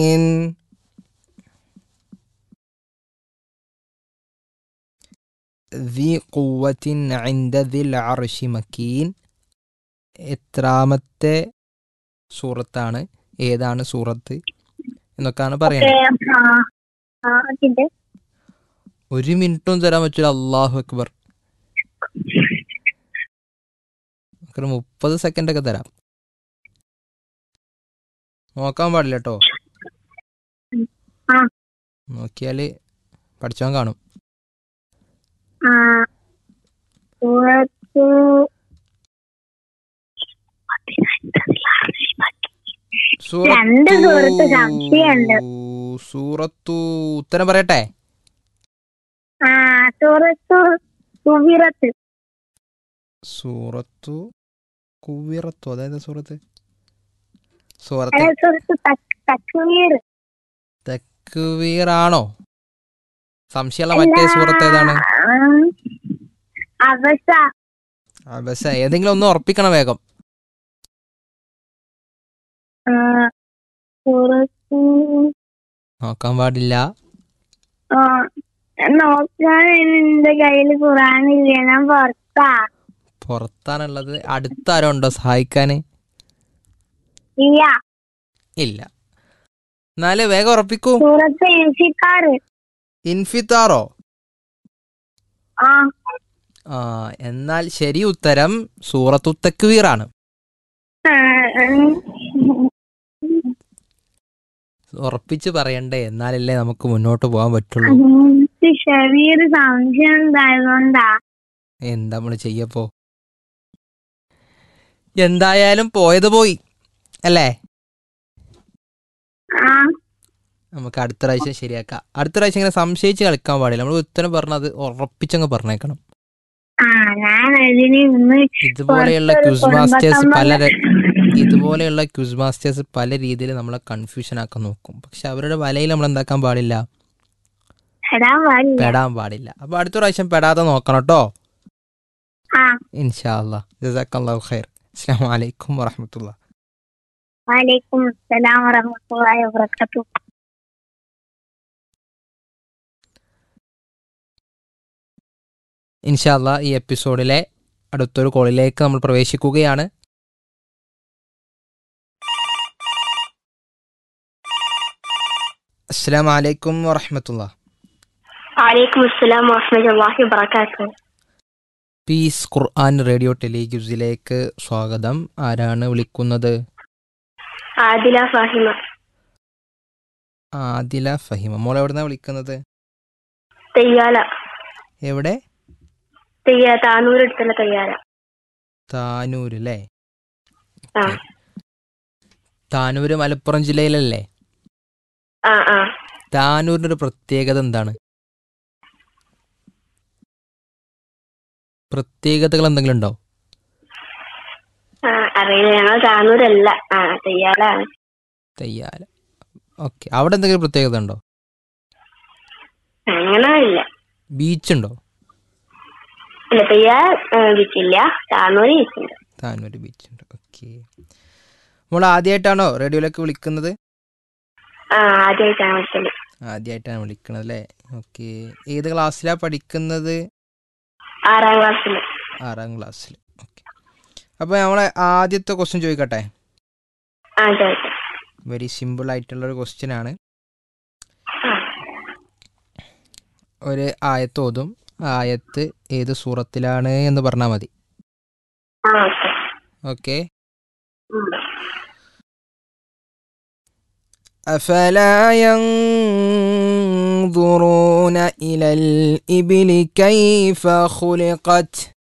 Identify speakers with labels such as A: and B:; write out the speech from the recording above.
A: ذي قوة عند ذي العرش مكين എത്രാമത്തെ സൂറത്താണ് ഏതാണ് സൂറത്ത് എന്നൊക്കെയാണ് പറയുന്നത്
B: ആ ആ അതിന്റെ
A: ഒരു മിനിറ്റും തരാൻ പറ്റില്ല അള്ളാഹു അക്ബർ ഒരു മുപ്പത് സെക്കൻഡ് ഒക്കെ തരാം നോക്കാൻ പാടില്ല കേട്ടോ
B: ആ.
A: നോക്കിയാല് പഠിച്ചവൻ കാണും
B: ആ സൂറത്ത് രണ്ട് സൂറത്ത് സംശയമുണ്ട്.
A: സൂറത്തു ഉത്തരം പറയട്ടെ
B: ആ സൂറത്ത് സുവിറത്ത്
A: സൂറത്തു കുവിറത്തു അതായത് സൂറത്ത് സൂറത്ത്
B: അതായത് സൂറത്ത് തക്- തക്വീർ
A: തക്വീറാണോ സംശയമുള്ള മറ്റേ സൂറത്ത് ഏതാണ്
B: അവസ
A: ബസ് ഏതെങ്കിലും ഒന്ന് ഉറപ്പിക്കണം വേഗം
B: ആ, സൂറത്ത്
A: നോക്കാൻ പാടില്ല
B: ആ, നോക്കാൻ എന്റെ കയ്യില് ഖുറാനില്ല ഞാൻ പുറത്താ
A: പുറത്താണുള്ളത് അടുത്താരോ ഉണ്ടോ സഹായിക്കാന്
B: ഇല്ല
A: ഇല്ല എന്നാല് വേഗം ഉറപ്പിക്കൂ
B: സൂറത്ത് എൻസിക്കാറ്
A: ഇൻഫിത്താറോ
B: ആ
A: ആ എന്നാൽ ശരി ഉത്തരം സൂറത്തു തക്വീറാണ്
B: ആ, ഉം.
A: ഉറപ്പിച്ച് പറയണ്ടേ എന്നാലല്ലേ നമുക്ക് മുന്നോട്ട് പോകാൻ പറ്റുള്ളൂ
B: എനിക്ക് ചെറിയൊരു സംശയം ഉണ്ടായതുകൊണ്ടാ
A: എന്താ നമ്മള് ചെയ്യപ്പോ എന്തായാലും പോയത് പോയി അല്ലേ
B: ആ
A: നമുക്ക് അടുത്ത പ്രാവശ്യം ശരിയാക്കാം അടുത്ത പ്രാവശ്യം ഇങ്ങനെ സംശയിച്ച് കളിക്കാൻ പാടില്ല നമ്മൾ ഉത്തരം പറഞ്ഞത് ഉറപ്പിച്ചങ്ങ് പറഞ്ഞേക്കണം
B: ആ ഞാൻ അതിന് ഇന്ന്
A: ഇതുപോലെയുള്ള
B: പുറത്തൊരു
A: ക്യൂസ് മാസ്റ്റേഴ്സ്
B: കുടുംബ
A: പല ര- ഇതുപോലെയുള്ള ക്യൂസ് മാസ്റ്റേഴ്സ് പല രീതിയിൽ നമ്മളെ കൺഫ്യൂഷൻ ആക്കാൻ നോക്കും പക്ഷെ അവരുടെ വലയിൽ നമ്മൾ എന്താക്കാൻ പാടില്ല
B: ഇടാൻ പാടില്ല
A: പെടാൻ പാടില്ല അപ്പൊ അടുത്ത പ്രാവശ്യം പെടാതെ നോക്കണം കേട്ടോ
B: ആ
A: ഇൻഷാല്ലാ ജസാക്കല്ലാഹു ഖൈർ അസ്സാം വലൈക്കും വറഹമത്തുള്ള
B: വലൈക്കും അസ്സലാം വറഹ്മത്തുള്ളാഹി വബറകാതുഹു
A: ഇൻഷാല്ല ഈ എപ്പിസോഡിലെ അടുത്തൊരു കോളിലേക്ക് നമ്മൾ പ്രവേശിക്കുകയാണ് അസ്സാം വലൈക്കും വറഹമത്തുള്ള
B: വലൈക്കും അസ്സലാം വറഹ്മത്തുള്ളാഹി വബറകാതുഹു
A: പീസ് ഖുർആൻ റേഡിയോ ടെലിഗ്യൂസിലേക്ക് സ്വാഗതം ആരാണ് വിളിക്കുന്നത്
B: ആദില ഫാഹിമ
A: ആദില ഫഹിമ മോൾ എവിടുന്നാ വിളിക്കുന്നത്
B: തെയ്യാല
A: എവിടെ
B: തെയ്യ താനൂർ അടുത്തുള്ള തെയ്യാല
A: താനൂര് അല്ലേ
B: ആ
A: താനൂര് മലപ്പുറം ജില്ലയിലല്ലേ
B: ആ ആ
A: താനൂരിന്റെ ഒരു പ്രത്യേകത എന്താണ് പ്രത്യേകതകൾ എന്തെങ്കിലും ഉണ്ടോ
B: ആ അറിയില്ല ഞങ്ങൾ താനൂരല്ല ആ തെയ്യാലാണ്
A: തയ്യാല ഓക്കെ അവിടെ എന്തെങ്കിലും പ്രത്യേകത ഉണ്ടോ
B: അങ്ങനെ ഇല്ല
A: ബീച്ച് ഉണ്ടോ
B: ഇല്ല തെയ്യ ബീച്ചില്ല താനൂര് ബീച്ചുണ്ട്
A: താനൂര് ബീച്ച് ഉണ്ട് ഓക്കെ മോൾ ആദ്യമായിട്ടാണോ റേഡിയോയിലേക്ക് വിളിക്കുന്നത്
B: ആ ആദ്യമായിട്ടാണ് വിളിച്ചത്
A: ആദ്യമായിട്ടാണ് വിളിക്കുന്നത് അല്ലേ ഓക്കെ ഏത് ക്ലാസ്സിലാണ് പഠിക്കുന്നത്
B: ആറാം ക്ലാസ്സിൽ
A: ആറാം ക്ലാസ്സിൽ ഓക്കെ അപ്പോൾ നമ്മളെ ആദ്യത്തെ ക്വസ്റ്റ്യൻ ചോദിക്കട്ടെ
B: ആ ചോദിച്ചു
A: വെരി സിമ്പിൾ ആയിട്ടുള്ള ഒരു ക്വസ്റ്റ്യൻ ആണ്
B: ആ
A: ഒരു ആയത്ത് ഓതും ആ ആയത്ത് ഏത് സൂറത്തിലാണ് എന്ന് പറഞ്ഞാൽ മതി
B: ആ ഓക്കെ
A: ഓക്കെ
B: ഉം.
A: أفلا ينظرون إلى الإبل كيف خلقت